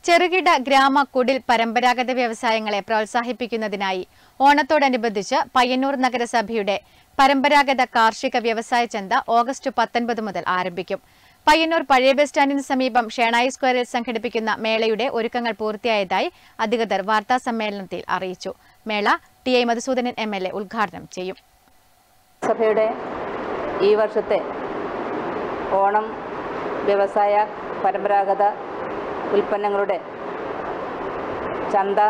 ചെറുകിട ഗ്രാമ കുടിൽ പരമ്പരാഗത വ്യവസായങ്ങളെ പ്രോത്സാഹിപ്പിക്കുന്നതിനായി ഓണത്തോടനുബന്ധിച്ച് പയ്യന്നൂർ നഗരസഭയുടെ പരമ്പരാഗത കാർഷിക വ്യവസായ ചന്ത ഓഗസ്റ്റ് പത്തൊൻപത് മുതൽ ആരംഭിക്കും പയ്യന്നൂർ പഴയ ബസ് സ്റ്റാൻഡിന് സമീപം ഷേണായി സ്ക്വയറിൽ സംഘടിപ്പിക്കുന്ന മേളയുടെ ഒരുക്കങ്ങൾ പൂർത്തിയായതായി അധികൃതർ വാർത്താ സമ്മേളനത്തിൽ അറിയിച്ചു മേള T I Madhusoodanan M L A ഉദ്ഘാടനം ചെയ്യും സഭയുടെ ഈ വർഷത്തെ ഓണം വ്യവസായ പരമ്പരാഗത ഉൽപ്പന്നങ്ങളുടെ ചന്ത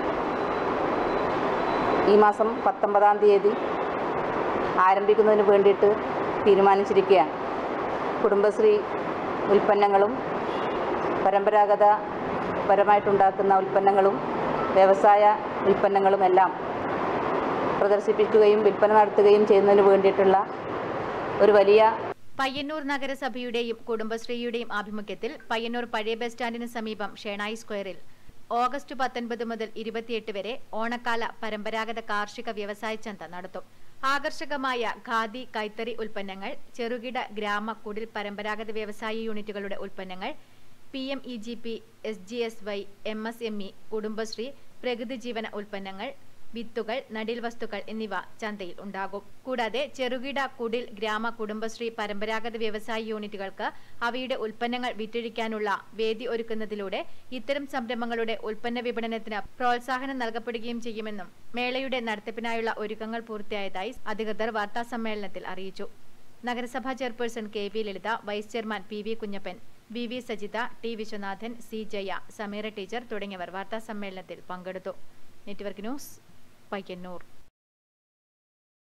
ഈ മാസം പത്തൊമ്പതാം തീയതി ആരംഭിക്കുന്നതിന് വേണ്ടിയിട്ട് തീരുമാനിച്ചിരിക്കുകയാണ് കുടുംബശ്രീ ഉൽപ്പന്നങ്ങളും പരമ്പരാഗത പരമായിട്ടുണ്ടാക്കുന്ന ഉൽപ്പന്നങ്ങളും വ്യവസായ ഉൽപ്പന്നങ്ങളുമെല്ലാം പ്രദർശിപ്പിക്കുകയും വിൽപ്പന നടത്തുകയും ചെയ്യുന്നതിന് വേണ്ടിയിട്ടുള്ള ഒരു വലിയ പയ്യന്നൂർ നഗരസഭയുടെയും കുടുംബശ്രീയുടെയും ആഭിമുഖ്യത്തിൽ പയ്യന്നൂർ പഴയ ബസ് സ്റ്റാൻഡിന് സമീപം ഷേണായി സ്ക്വയറിൽ ഓഗസ്റ്റ് പത്തൊൻപത് മുതൽ ഇരുപത്തിയെട്ട് വരെ ഓണക്കാല പരമ്പരാഗത കാർഷിക വ്യവസായ ചന്ത നടത്തും ആകർഷകമായ ഖാദി കൈത്തറി ഉൽപ്പന്നങ്ങൾ ചെറുകിട ഗ്രാമ കുടിൽ പരമ്പരാഗത വ്യവസായ യൂണിറ്റുകളുടെ ഉൽപ്പന്നങ്ങൾ P M E G P S G S Y M S M E Kudumbashree പ്രകൃതി ജീവന ഉൽപ്പന്നങ്ങൾ വിത്തുകൾ നടീൽ വസ്തുക്കൾ എന്നിവ ചന്തയിൽ ഉണ്ടാകും കൂടാതെ ചെറുകിട കുടിൽ ഗ്രാമ കുടുംബശ്രീ പരമ്പരാഗത വ്യവസായ യൂണിറ്റുകൾക്ക് അവയുടെ ഉൽപ്പന്നങ്ങൾ വിറ്റഴിക്കാനുള്ള വേദി ഒരുക്കുന്നതിലൂടെ ഇത്തരം സംരംഭങ്ങളുടെ ഉൽപ്പന്ന വിപണനത്തിന് പ്രോത്സാഹനം നൽകപ്പെടുകയും ചെയ്യുമെന്നും മേളയുടെ നടത്തിപ്പിനായുള്ള ഒരുക്കങ്ങൾ പൂർത്തിയായതായി അധികൃതർ വാർത്താസമ്മേളനത്തിൽ അറിയിച്ചു നഗരസഭാ chairperson K V Lalitha vice chairman P V Kunhappan V V Sajitha T Viswanathan C Jaya Sameera teacher തുടങ്ങിയവർ വാർത്താസമ്മേളനത്തിൽ പങ്കെടുത്തു നെറ്റ്വർക്ക് ന്യൂസ് പയ്യന്നൂർ